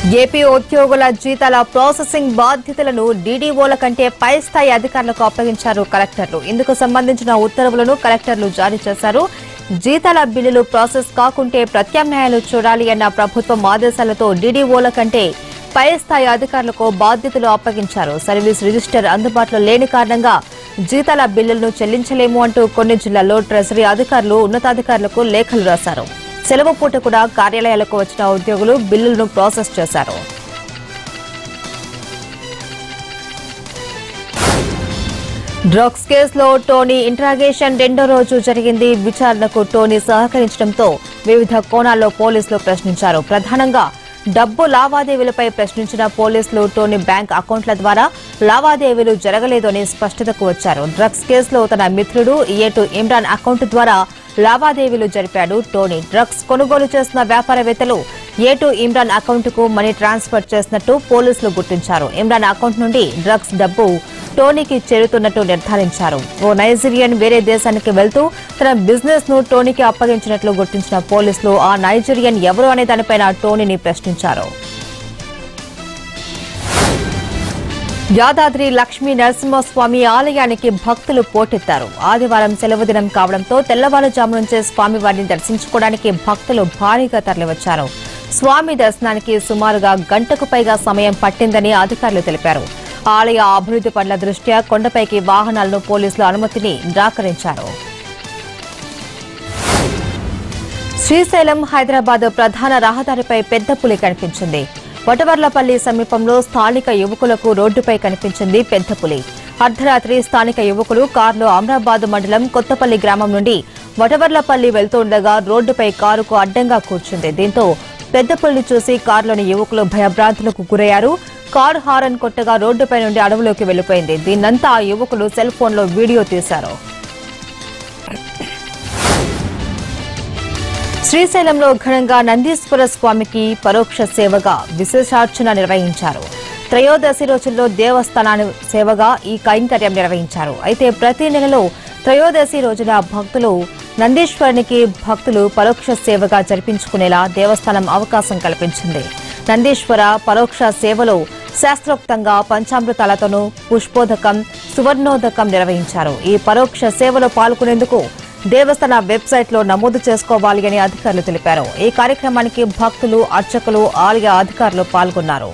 AP ఉద్యోగుల జీతాల processing బాధ్యతలను డీడీఓల కంటే పై స్థాయి అధికారులకు అప్పగించారు కలెక్టర్లు ఇందుకు సంబంధించిన ఉత్తర్వులను కలెక్టర్లు జారీ చేశారు జీతాల బిల్లులు ప్రాసెస్ కాకుంటే ప్రత్యామ్నాయాలు చూడాలి అన్న ప్రభుత్వం ఆదేశాలతో డీడీఓల కంటే పై స్థాయి అధికారులకు బాధ్యతలు అప్పగించారు సర్వీస్ రిజిస్టర్ అందుబాటులో లేని కారణంగా జీతాల బిల్లులను చెల్లించలేము అంటూ కొన్ని జిల్లాల్లో ట్రెజరీ అధికారులు ఉన్నతాధికారులకు లేఖలు రాశారు సెలవు పూట కూడా కార్యాలయాలకు వచ్చిన ఉద్యోగులు బిల్లులను ప్రాసెస్ చేశారు డ్రగ్స్ కేసులో టోనీ ఇంట్రాగేషన్ రెండో రోజు జరిగింది విచారణకు టోనీ సహకరించడంతో వివిధ కోణాల్లో పోలీసులు ప్రశ్నించారు ప్రధానంగా డబ్బు లావాదేవీలపై ప్రశ్నించిన పోలీసులు టోనీ బ్యాంక్ అకౌంట్ల ద్వారా లావాదేవీలు జరగలేదు అని స్పష్టతకు వచ్చారు డ్రగ్స్ కేసులో తన మిత్రుడు ఏటు ఇమ్రాన్ అకౌంట్ ద్వారా లావాదేవీలు జరిపాడు టోనీ డ్రగ్స్ కొనుగోలు చేస్తున్న వ్యాపారవేత్తలు ఏటు ఇమ్రాన్ అకౌంట్ కు మనీ ట్రాన్స్ఫర్ చేసినట్టు పోలీసులు గుర్తించారు ఇమ్రాన్ అకౌంట్ నుండి డ్రగ్స్ డబ్బు టోనీకి చేరుతున్నట్టు నిర్ధారించారు ఓ నైజీరియన్ వేరే దేశానికి వెళ్తూ తన బిజినెస్ ను టోనీకి అప్పగించినట్లు గుర్తించిన పోలీసులు ఆ నైజీరియన్ ఎవరు అనే దానిపైన టోనీని ప్రశ్నించారు యాదాద్రి లక్ష్మీ నరసింహస్వామి ఆలయానికి భక్తులు పోటెత్తారు ఆదివారం సెలవు దినం కావడంతో తెల్లవారుజాము నుంచే స్వామివారిని దర్శించుకోవడానికి భక్తులు భారీగా తరలివచ్చారు స్వామి దర్శనానికి సుమారుగా గంటకు పైగా సమయం పట్టిందని అధికారులు తెలిపారు ఆలయ అభివృద్ధి పట్ల దృష్ట్యా కొండపైకి వాహనాలను పోలీసులు అనుమతిని నిరాకరించారు శ్రీశైలం హైదరాబాద్ ప్రధాన రహదారిపై పెద్ద పులి కనిపించింది వటవర్లపల్లి సమీపంలో స్థానిక యువకులకు రోడ్డుపై కనిపించింది పెద్ద పులి అర్ధరాత్రి స్థానిక యువకులు కారులో అమరాబాద్ మండలం కొత్తపల్లి గ్రామం నుండి వటవర్లపల్లి వెళ్తుండగా రోడ్డుపై కారుకు అడ్డంగా కూర్చుంది దీంతో పెద్ద పులిని చూసి కారులోని యువకులు భయభ్రాంతులకు గురయ్యారు కారు హారన్ కొట్టగా రోడ్డుపై నుండి అడవులోకి వెళ్లిపోయింది దీన్నంతా ఆ యువకులు సెల్ ఫోన్లో వీడియో తీశారు శ్రీశైలంలో ఘనంగా నందీశ్వర స్వామికి పరోక్ష సేవగా విశేషార్చన నిర్వహించారు త్రయోదశి రోజుల్లో దేవస్థానాన్ని సేవగా ఈ కైంకర్యం నిర్వహించారు అయితే ప్రతి నెలలో త్రయోదశి రోజున భక్తులు నందీశ్వరునికి భక్తులు పరోక్ష సేవగా జరిపించుకునేలా దేవస్థానం అవకాశం కల్పించింది నందీశ్వర పరోక్ష సేవలో శాస్త్రోక్తంగా పంచామృతాలతోనూ పుష్పోదకం సువర్ణోదకం నిర్వహించారు ఈ పరోక్ష సేవలో పాల్గొనేందుకు దేవస్థాన వెబ్సైట్లో నమోదు చేసుకోవాలి అని అధికారులు తెలిపారు ఈ కార్యక్రమానికి భక్తులు అర్చకులు ఆలయ అధికారులు పాల్గొన్నారు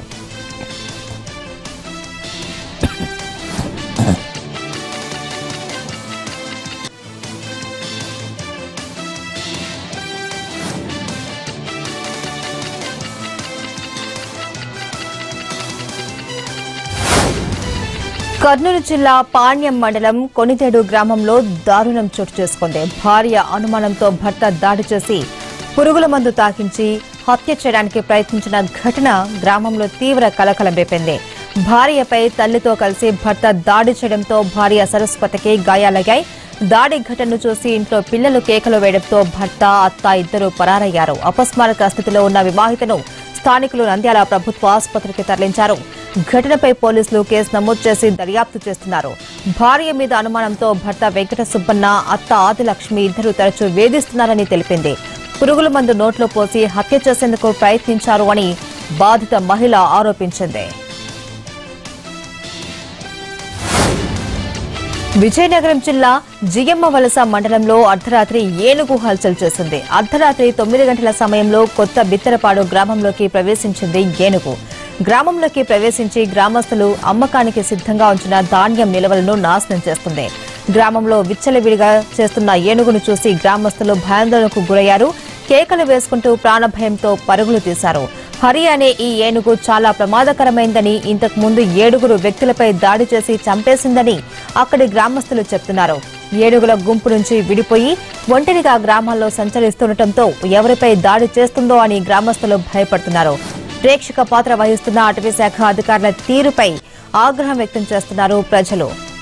కర్నూలు జిల్లా పాణ్యం మండలం కొనితేడు గ్రామంలో దారుణం చోటు చేసుకుంది భార్య అనుమానంతో భర్త దాడి చేసి పురుగుల మందు తాకించి హత్య చేయడానికి ప్రయత్నించిన ఘటన గ్రామంలో తీవ్ర కలకలం రేపింది భార్యపై తల్లితో కలిసి భర్త దాడి చేయడంతో భార్య సరస్వతికి గాయాలయ్యాయి దాడి ఘటనను చూసి ఇంట్లో పిల్లలు కేకలు వేయడంతో భర్త అత్త ఇద్దరు పరారయ్యారు అపస్మారక స్థితిలో ఉన్న వివాహితను స్థానికులు నంద్యాల ప్రభుత్వ ఆసుపత్రికి తరలించారు ఘటనపై పోలీసులు కేసు నమోదు చేసి దర్యాప్తు చేస్తున్నారు భార్య మీద అనుమానంతో భర్త వెంకట సుబ్బన్న అత్త ఆదిలక్ష్మి ఇద్దరు తరచూ వేధిస్తున్నారని తెలిపింది పురుగుల మందు నోట్లో పోసి హత్య చేసేందుకు ప్రయత్నించారు అని బాధిత మహిళ ఆరోపించింది విజయనగరం జిల్లా జియమ్మ వలస మండలంలో అర్ధరాత్రి ఏనుగు హల్చల్ చేసింది అర్ధరాత్రి తొమ్మిది గంటల సమయంలో కొత్త బిత్తరపాడు గ్రామంలోకి ప్రవేశించింది ఏనుగు గ్రామంలోకి ప్రవేశించి గ్రామస్తులు అమ్మకానికి సిద్ధంగా ఉంచిన ధాన్యం నిల్వలను నాశనం చేస్తుంది గ్రామంలో విచ్చలవిడిగా చేస్తున్న ఏనుగును చూసి గ్రామస్తులు భయాందోళనకు గురయ్యారు కేకలు వేసుకుంటూ ప్రాణభయంతో పరుగులు తీశారు హరి అనే ఈ ఏనుగు చాలా ప్రమాదకరమైందని ఇంతకు ముందు ఏడుగురు వ్యక్తులపై దాడి చేసి చంపేసిందని అక్కడి గ్రామస్తులు చెప్తున్నారు ఏనుగుల గుంపు నుంచి విడిపోయి ఒంటరిగా గ్రామాల్లో సంచరిస్తుండటంతో ఎవరిపై దాడి చేస్తుందో అని గ్రామస్తులు భయపడుతున్నారు ప్రేక్షక పాత్ర వహిస్తున్న అటవీ శాఖ అధికారుల తీరుపై ఆగ్రహం వ్యక్తం చేస్తున్నారు ప్రజలు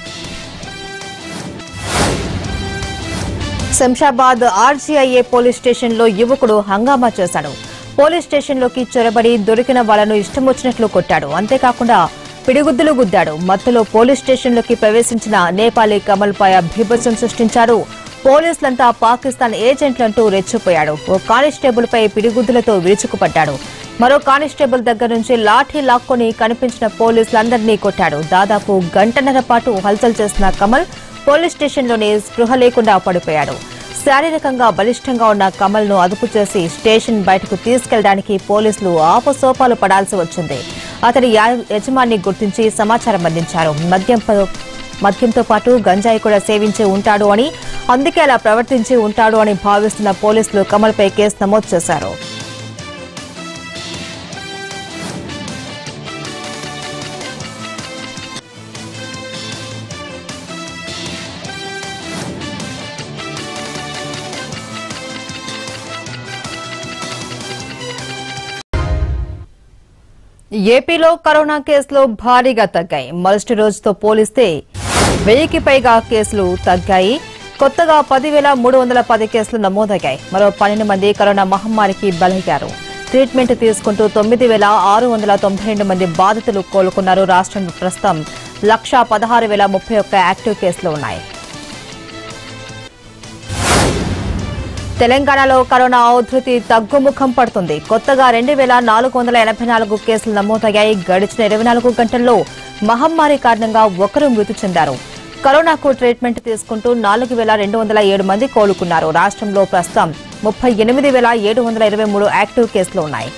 శంషాబాద్ ఆర్జీఐఏ పోలీస్ స్టేషన్లో యువకుడు హంగామా చేశాడు పోలీస్ స్టేషన్లోకి చొరబడి దొరికిన వాళ్లను ఇష్టం వచ్చినట్లు కొట్టాడు అంతేకాకుండా పిడిగుద్దులు గుద్దాడు మత్తులో పోలీస్ స్టేషన్లోకి ప్రవేశించిన నేపాలీ కమల్ పై బీభత్సం సృష్టించారు పోలీసులంతా పాకిస్తాన్ ఏజెంట్లంటూ రెచ్చిపోయాడు ఓ కానిస్టేబుల్ పై పిడిగుద్దులతో విరుచుకుపడ్డాడు మరో కానిస్టేబుల్ దగ్గర నుంచి లాఠీ లాక్కొని కనిపించిన పోలీసులందరినీ కొట్టాడు దాదాపు గంటన్నర పాటు హల్చల్ చేసిన కమల్ పోలీస్ స్టేషన్లోనే స్పృహ లేకుండా పడిపోయాడు శారీరకంగా బలిష్టంగా ఉన్న కమల్ ను అదుపు చేసి స్టేషన్ బయటకు తీసుకెళ్లడానికి పోలీసులు ఆపసోపాలు పడాల్సి వచ్చింది అతడి యా- యజమాన్ని గుర్తించి సమాచారం అందించారు మద్యంతో మద్యంతో పాటు గంజాయి కూడా సేవించి ఉంటాడు అని అందుకే అలా ప్రవర్తించి ఉంటాడు అని భావిస్తున్న పోలీసులు కమల్పై కేసు నమోదు చేశారు ఏపీలో కరోనా కేసులు భారీగా తగ్గాయి మొదటి రోజుతో పోలిస్తే వెయ్యికి పైగా కేసులు తగ్గాయి కొత్తగా పదివేల మూడు వందల పది కేసులు నమోదయ్యాయి మరో పన్నెండు మంది కరోనా మహమ్మారికి బలయ్యారు ట్రీట్మెంట్ తీసుకుంటూ తొమ్మిది వేల ఆరు వందల తొంభై రెండు మంది బాధితులు కోలుకున్నారు రాష్ట్రంలో ప్రస్తుతం లక్షా పదహారు వేల ముప్పై ఒక్క యాక్టివ్ కేసులు ఉన్నాయి తెలంగాణలో కరోనా ఉధృతి తగ్గుముఖం పడుతుంది కొత్తగా రెండు వేల నాలుగు వందల ఎనభై నాలుగు కేసులు నమోదయ్యాయి గడిచిన ఇరవై నాలుగు గంటల్లో మహమ్మారి కారణంగా ఒకరు మృతి చెందారు కరోనాకు ట్రీట్మెంట్ తీసుకుంటూ నాలుగు వేల రెండు వందల ఏడు మంది కోలుకున్నారు రాష్ట్రంలో ప్రస్తుతం ముప్పై ఎనిమిది వేల ఏడు వందల ఇరవై మూడు యాక్టివ్ కేసులు ఉన్నాయి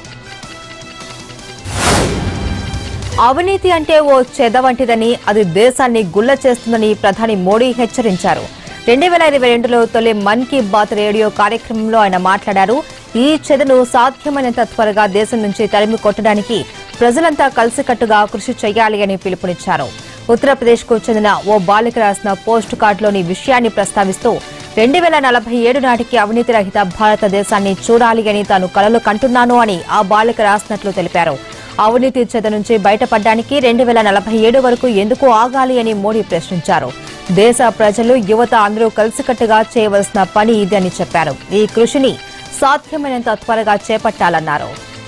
అవినీతి అంటే ఓ చెద వంటిదని అది దేశాన్ని గుల్ల చేస్తుందని ప్రధాని మోడీ హెచ్చరించారు రెండు వేల ఇరవై రెండులో తొలి మన్ కీ బాత్ రేడియో కార్యక్రమంలో ఆయన మాట్లాడారు ఈ చెదను సాధ్యమైనంత త్వరగా దేశం నుంచి తరిమి కొట్టడానికి ప్రజలంతా కలిసికట్టుగా కృషి చేయాలి అని పిలుపునిచ్చారు ఉత్తరప్రదేశ్ కు చెందిన ఓ బాలిక రాసిన పోస్ట్ కార్డులోని విషయాన్ని ప్రస్తావిస్తూ రెండు వేల నలభై ఏడు నాటికి అవినీతి రహిత భారతదేశాన్ని చూడాలి అని తాను కలలు కంటున్నాను అని ఆ బాలిక రాసినట్లు తెలిపారు అవినీతి చెద నుంచి బయటపడడానికి రెండు వేల నలభై ఏడు వరకు ఎందుకు ఆగాలి అని మోడీ ప్రశ్నించారు దేశ ప్రజలు యువత అందరూ కలిసికట్టుగా చేయవలసిన పని ఇది అని చెప్పారు ఈ కృషిని సాధ్యమైనంత త్వరగా చేపట్టాలన్నారు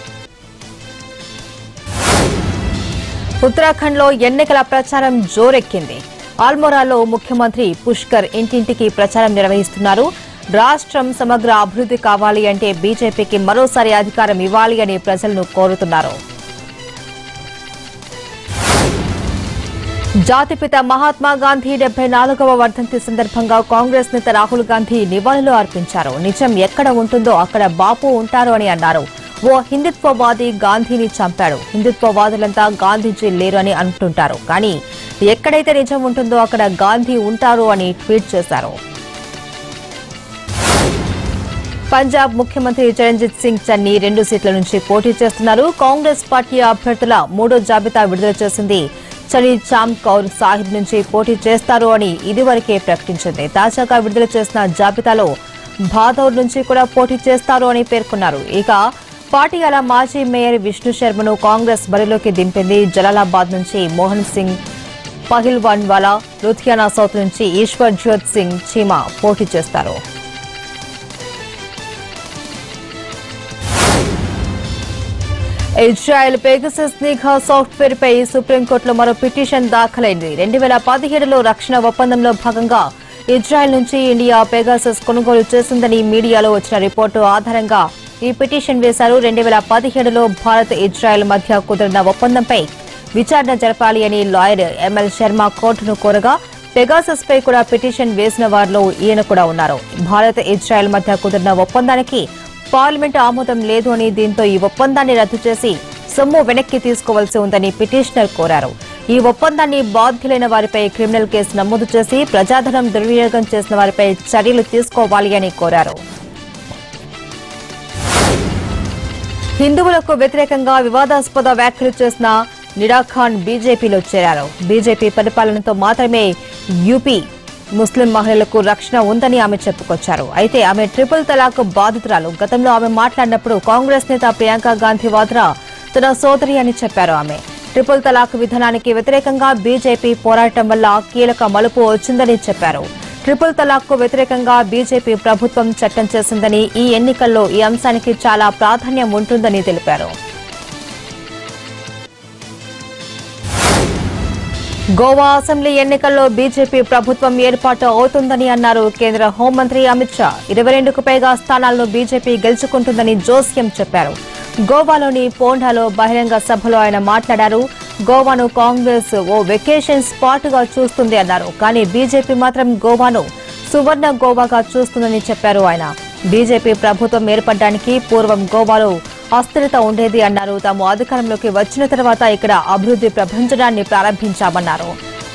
ఉత్తరాఖండ్లో ఎన్నికల ప్రచారం జోరెక్కింది ఆల్మోరాలో ముఖ్యమంత్రి పుష్కర్ ఇంటింటికి ప్రచారం నిర్వహిస్తున్నారు రాష్ట్రం సమగ్ర అభివృద్ధి కావాలి అంటే బీజేపీకి మరోసారి అధికారం ఇవ్వాలి అని ప్రజలను కోరుతున్నారు జాతిపిత మహాత్మా గాంధీ డెబ్బై నాలుగవ వర్ధంతి సందర్భంగా కాంగ్రెస్ నేత రాహుల్ గాంధీ నివాళులు అర్పించారు నిజం ఎక్కడ ఉంటుందో అక్కడ బాపు ఉంటారు అని అన్నారు ఓ హిందుత్వవాది గాంధీని చంపాడు హిందుత్వవాదులంతా గాంధీజీ లేరు అని అంటుంటారు కానీ ఎక్కడైతే నిజం ఉంటుందో అక్కడ గాంధీ ఉంటారు అని ట్వీట్ చేశారు పంజాబ్ ముఖ్యమంత్రి చరణ్జిత్ సింగ్ చన్నీ రెండు సీట్ల నుంచి పోటీ చేస్తున్నారు కాంగ్రెస్ పార్టీ అభ్యర్థుల మూడో జాబితా విడుదల చేసింది చనీ చామ్ కౌర్ సాహిబ్ నుంచి పోటీ చేస్తారు అని ఇదివరకే ప్రకటించింది తాజాగా విడుదల చేసిన జాబితాలో భాదౌర్ నుంచి కూడా పోటీ చేస్తారు అని పేర్కొన్నారు ఇక పాటియాల మాజీ మేయర్ విష్ణు శర్మను కాంగ్రెస్ బరిలోకి దింపింది జలాలాబాద్ నుంచి మోహన్ సింగ్ పహిల్వాన్ వాలా లుధియానా సౌత్ నుంచి ఈశ్వర్ జ్యోత్ సింగ్ చీమా పోటీ చేస్తారు ఇజ్రాయెల్ పెగసస్ నిఘా సాఫ్ట్వేర్ పై సుప్రీంకోర్టులో మరో పిటిషన్ దాఖలైంది రెండు వేల పదిహేడులో రక్షణ ఒప్పందంలో భాగంగా ఇజ్రాయెల్ నుంచి ఇండియా పెగాసస్ కొనుగోలు చేసిందని మీడియాలో వచ్చిన రిపోర్టు ఆధారంగా ఈ పిటిషన్ వేశారు రెండు వేల పదిహేడులో భారత్ ఇజ్రాయెల్ మధ్య కుదిరిన ఒప్పందంపై విచారణ జరపాలి అని లాయర్ ఎంఎల్ శర్మ కోర్టును కోరగా పెగాసస్ పై కూడా పిటిషన్ వేసిన వారిలో ఈయన కూడా ఉన్నారు భారత్ ఇజ్రాయెల్ మధ్య కుదిరిన ఒప్పందానికి పార్లమెంటు ఆమోదం లేదు అని దీంతో ఈ ఒప్పందాన్ని రద్దు చేసి సొమ్ము వెనక్కి తీసుకోవాల్సి ఉందని పిటిషనర్ కోరారు ఈ ఒప్పందాన్ని బాధ్యులైన వారిపై క్రిమినల్ కేసు నమోదు చేసి ప్రజాధనం దుర్వినియోగం చేసిన వారిపై చర్యలు తీసుకోవాలి అని కోరారు హిందువులకు వ్యతిరేకంగా వివాదాస్పద వ్యాఖ్యలు చేసిన నిడాఖాన్ బీజేపీలో చేరారు బీజేపీ పరిపాలనతో మాత్రమే యూపీ ముస్లిం మహిళలకు రక్షణ ఉందని ఆమె చెప్పుకొచ్చారు అయితే ఆమె ట్రిపుల్ తలాక్ బాధితురాలు గతంలో ఆమె మాట్లాడినప్పుడు కాంగ్రెస్ నేత ప్రియాంక గాంధీ వాద్రా తన సోదరి అని చెప్పారు ఆమె ట్రిపుల్ తలాక్ విధానానికి వ్యతిరేకంగా బీజేపీ పోరాటం వల్ల కీలక మలుపు వచ్చిందని చెప్పారు ట్రిపుల్ తలాక్ కు వ్యతిరేకంగా బీజేపీ ప్రభుత్వం చట్టం చేసిందని ఈ ఎన్నికల్లో ఈ అంశానికి చాలా ప్రాధాన్యం ఉంటుందని తెలిపారు గోవా అసెంబ్లీ ఎన్నికల్లో బీజేపీ ప్రభుత్వం ఏర్పాటు అవుతుందని అన్నారు కేంద్ర హోంమంత్రి అమిత్ షా ఇరవై రెండుకు పైగా స్థానాలను బీజేపీ గెలుచుకుంటుందని జోస్యం చెప్పారు గోవాలోని పోండాలో బహిరంగ సభలో ఆయన మాట్లాడారు గోవాను కాంగ్రెస్ ఓ వెకేషన్ స్పాట్ గా చూస్తుంది అన్నారు కానీ బీజేపీ మాత్రం గోవాను సువర్ణ గోవాగా చూస్తుందని చెప్పారు ఆయన బీజేపీ ప్రభుత్వం ఏర్పడడానికి పూర్వం గోవాలో అస్థిరత ఉండేది అన్నారు తాము అధికారంలోకి వచ్చిన తర్వాత ఇక్కడ అభివృద్ధి ప్రపంచడాన్ని ప్రారంభించామన్నారు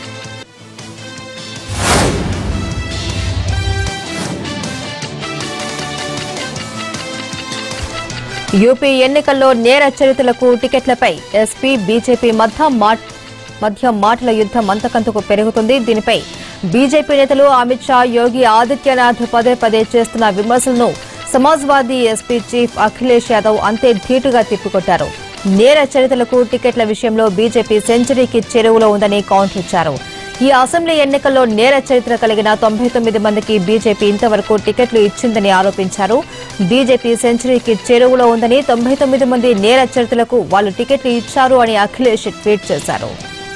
యూపీ ఎన్నికల్లో నేర చరిత్రలకు టికెట్లపై ఎస్పీ బీజేపీ మధ్య మా- మధ్య మాటల యుద్ధం అంతకంతకు పెరుగుతుంది దీనిపై బీజేపీ నేతలు అమిత్ షా యోగి ఆదిత్యనాథ్ పదే పదే చేస్తున్న విమర్శలను సమాజ్వాదీ ఎస్పీ చీఫ్ అఖిలేష్ యాదవ్ అంతే ధీటుగా తిప్పికొట్టారు నేర చరిత్రలకు టికెట్ల విషయంలో బీజేపీ సెంచరీకి చెరువులో ఉందని కౌంటర్ ఇచ్చారు ఈ అసెంబ్లీ ఎన్నికల్లో నేర చరిత్ర కలిగిన తొంభై తొమ్మిది మందికి బీజేపీ ఇంతవరకు టికెట్లు ఇచ్చిందని ఆరోపించారు బీజేపీ సెంచరీకి చెరువులో ఉందని తొంభై తొమ్మిది మంది నేర చరిత్రలకు వాళ్ళు టికెట్లు ఇచ్చారు అని అఖిలేష్ ట్వీట్ చేశారు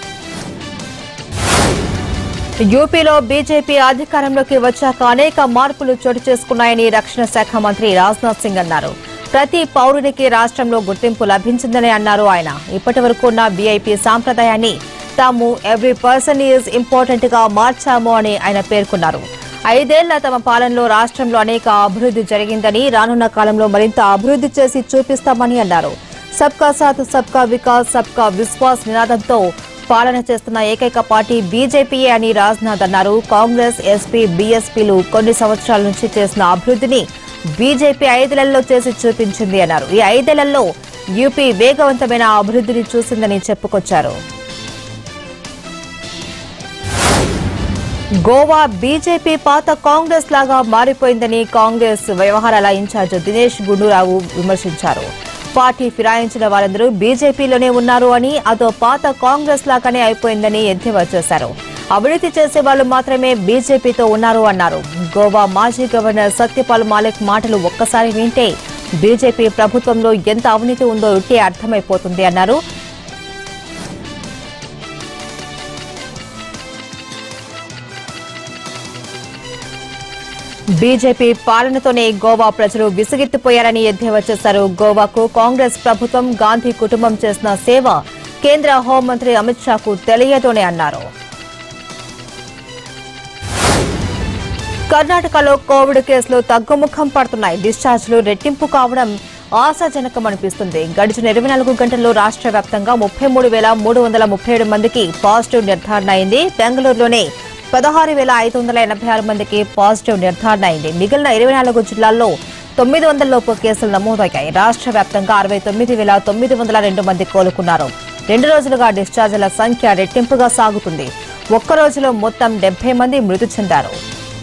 యూపీలో బీజేపీ అధికారంలోకి వచ్చాక అనేక మార్పులు చోటు చేసుకున్నాయని రక్షణ శాఖ మంత్రి రాజ్నాథ్ సింగ్ అన్నారు ప్రతి పౌరునికి రాష్ట్రంలో గుర్తింపు లభించిందని అన్నారు ఆయన ఇప్పటి వరకు ఉన్న వీఐపీ సాంప్రదాయాన్ని తాము ఎవ్రీ పర్సన్ ఈజ్ ఇంపార్టెంట్ గా మార్చాము అని ఆయన పేర్కొన్నారు ఐదేళ్ల తమ పాలనలో రాష్ట్రంలో అనేక అభివృద్ధి జరిగిందని రానున్న కాలంలో మరింత అభివృద్ధి చేసి చూపిస్తామని అన్నారు సబ్కా సాత్ సబ్కా వికాస్ సబ్కా విశ్వాస్ నినాదంతో పాలన చేస్తున్న ఏకైక పార్టీ బీజేపీయే అని రాజ్నాథ్ అన్నారు కాంగ్రెస్ ఎస్పీ బీఎస్పీలు కొన్ని సంవత్సరాల నుంచి చేసిన అభివృద్ధిని బీజేపీ ఐదేళ్లలో చేసి చూపించింది అన్నారు ఈ ఐదేళ్లలో యూపీ వేగవంతమైన అభివృద్ధిని చూసిందని చెప్పుకొచ్చారు గోవా బీజేపీ పాత కాంగ్రెస్ లాగా మారిపోయిందని కాంగ్రెస్ వ్యవహారాల ఇన్ఛార్జ్ దినేష్ గుండూరావు విమర్శించారు పార్టీ ఫిరాయించిన వారందరూ బీజేపీలోనే ఉన్నారు అని అదో పాత కాంగ్రెస్ లాగానే అయిపోయిందని ఎద్దేవా చేశారు అవినీతి చేసే వాళ్ళు మాత్రమే బీజేపీతో ఉన్నారు అన్నారు గోవా మాజీ గవర్నర్ సత్యపాల్ మాలిక్ మాటలు ఒక్కసారి వింటే బీజేపీ ప్రభుత్వంలో ఎంత అవినీతి ఉందో ఇట్టే అర్థమైపోతుంది అన్నారు బీజేపీ పాలనతోనే గోవా ప్రజలు విసుగెత్తిపోయారని ఎద్దేవా చేశారు గోవాకు కాంగ్రెస్ ప్రభుత్వం గాంధీ కుటుంబం చేసిన సేవ కేంద్ర హోంమంత్రి అమిత్ షాకు తెలియదోనే అన్నారు కర్ణాటకలో కోవిడ్ కేసులు తగ్గుముఖం పడుతున్నాయి డిశ్చార్జ్లు రెట్టింపు కావడం ఆశాజనకమనిపిస్తుంది గడిచిన ఇరవై నాలుగు గంటల్లో రాష్ట్ర వ్యాప్తంగా ముప్పై మూడు వేల మూడు వందల ముప్పై ఏడు మందికి పాజిటివ్ నిర్ధారణ అయింది బెంగళూరులోనే పదహారు వేల ఐదు వందల ఎనభై ఆరు మందికి పాజిటివ్ నిర్ధారణ అయింది మిగిలిన ఇరవై నాలుగు జిల్లాల్లో తొమ్మిది వందల లోపు కేసులు నమోదయ్యాయి రాష్ట్ర వ్యాప్తంగా అరవై తొమ్మిది వేల తొమ్మిది వందల రెండు మంది కోలుకున్నారు రెండు రోజులుగా డిశ్చార్జీల సంఖ్య రెట్టింపుగా సాగుతుంది ఒక్క రోజులో మొత్తం డెబ్బై మంది మృతి చెందారు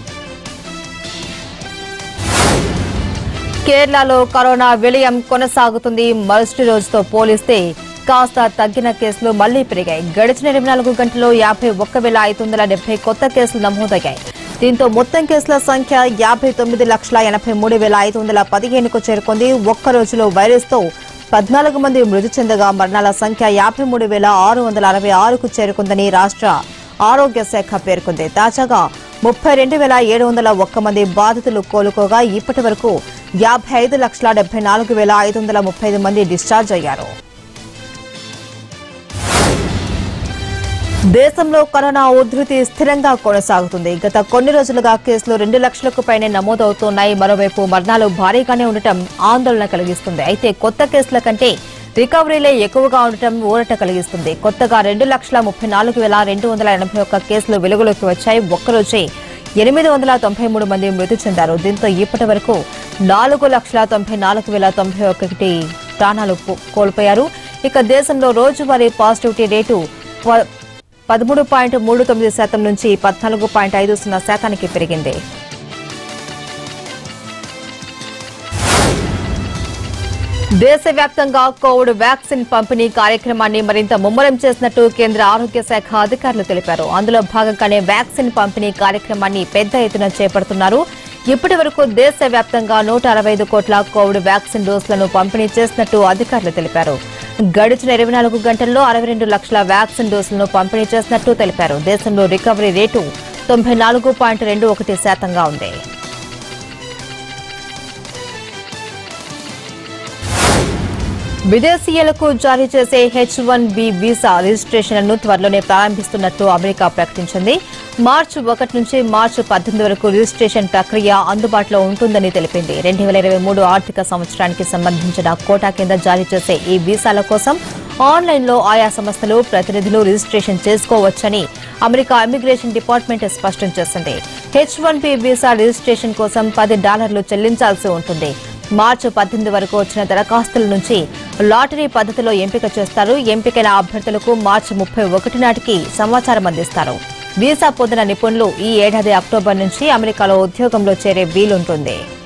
కేరళలో కరోనా విలయం కొనసాగుతుంది మరుసటి రోజుతో పోలిస్తే కాస్త తగ్గిన కేసులు మళ్లీ పెరిగాయి గడిచిన ఇరవై నాలుగు గంటల్లో యాభై ఒక్క వేల ఐదు వందల డెబ్బై కొత్త కేసులు నమోదయ్యాయి దీంతో మొత్తం కేసుల సంఖ్య యాభై తొమ్మిది లక్షల ఎనభై మూడు వేల ఐదు వందల పదిహేనుకు చేరుకుంది ఒక్క రోజులో వైరస్తో పద్నాలుగు మంది మృతి చెందగా మరణాల సంఖ్య యాభై మూడు వేల ఆరు వందల అరవై ఆరుకు చేరుకుందని రాష్ట్ర ఆరోగ్య శాఖ పేర్కొంది తాజాగా ముప్పై రెండు వేల ఏడు వందల ఒక్క మంది బాధితులు కోలుకోగా ఇప్పటి వరకు యాభై ఐదు లక్షల డెబ్బై నాలుగు వేల ఐదు వందల ముప్పై ఐదు మంది డిశ్చార్జ్ అయ్యారు దేశంలో కరోనా ఉధృతి స్థిరంగా కొనసాగుతుంది గత కొన్ని రోజులుగా కేసులు రెండు లక్షలకు పైనే నమోదవుతున్నాయి మరోవైపు మరణాలు భారీగానే ఉండటం ఆందోళన కలిగిస్తుంది అయితే కొత్త కేసుల కంటే రికవరీలే ఎక్కువగా ఉండటం ఊరట కలిగిస్తుంది కొత్తగా రెండు లక్షల ముప్పై నాలుగు వేల రెండు వందల ఎనభై ఒక్క కేసులు వెలుగులోకి వచ్చాయి ఒక్కరోజే ఎనిమిది వందల తొంభై మూడు మంది మృతి చెందారు దీంతో ఇప్పటి వరకు నాలుగు లక్షల తొంభై నాలుగు వేల తొంభై ఒకటి ప్రాణాలు పో- కోల్పోయారు ఇక దేశంలో రోజువారీ పాజిటివిటీ రేటు ప- పదమూడు పాయింట్ మూడు తొమ్మిది శాతం నుంచి పద్నాలుగు పాయింట్ ఐదు సున్నా శాతానికి పెరిగింది దేశవ్యాప్తంగా కోవిడ్ వ్యాక్సిన్ పంపిణీ కార్యక్రమాన్ని మరింత ముమ్మరం చేసినట్టు కేంద్ర ఆరోగ్య శాఖ అధికారులు తెలిపారు అందులో భాగంగానే వ్యాక్సిన్ పంపిణీ కార్యక్రమాన్ని పెద్ద ఎత్తున చేపడుతున్నారు ఇప్పటి వరకు దేశవ్యాప్తంగా నూట అరవై ఐదు కోట్ల కోవిడ్ వ్యాక్సిన్ డోసులను పంపిణీ చేసినట్టు అధికారులు తెలిపారు గడిచిన ఇరవై నాలుగు గంటల్లో అరవై రెండు లక్షల వ్యాక్సిన్ డోసులను పంపిణీ చేసినట్టు తెలిపారు దేశంలో రికవరీ రేటు తొంభై నాలుగు పాయింట్ రెండు ఒకటి శాతంగా ఉంది విదేశీయులకు జారీ చేసే హెచ్ వన్ బి వీసా రిజిస్ట్రేషన్లను త్వరలోనే ప్రారంభిస్తున్నట్టు అమెరికా ప్రకటించింది మార్చి ఒకటి నుంచి మార్చి పద్దెనిమిది వరకు రిజిస్ట్రేషన్ ప్రక్రియ అందుబాటులో ఉంటుందని తెలిపింది రెండు వేల ఇరవై మూడు ఆర్థిక సంవత్సరానికి సంబంధించిన కోటా కింద జారీ చేసే ఈ వీసాల కోసం ఆన్లైన్లో ఆయా సంస్థలు ప్రతినిధులు రిజిస్ట్రేషన్ చేసుకోవచ్చని అమెరికా ఇమిగ్రేషన్ డిపార్ట్మెంట్ స్పష్టం చేసింది H one B visa registration కోసం పది డాలర్లు చెల్లించాల్సి ఉంటుంది మార్చి పద్దెనిమిది వరకు వచ్చిన దరఖాస్తుల నుంచి లాటరీ పద్ధతిలో ఎంపిక చేస్తారు ఎంపికైన అభ్యర్థులకు మార్చి ముప్పై ఒకటి నాటికి సమాచారం అందిస్తారు వీసా పొందిన నిపుణులు ఈ ఏడాది అక్టోబర్ నుంచి అమెరికాలో ఉద్యోగంలో చేరే వీలుంటుంది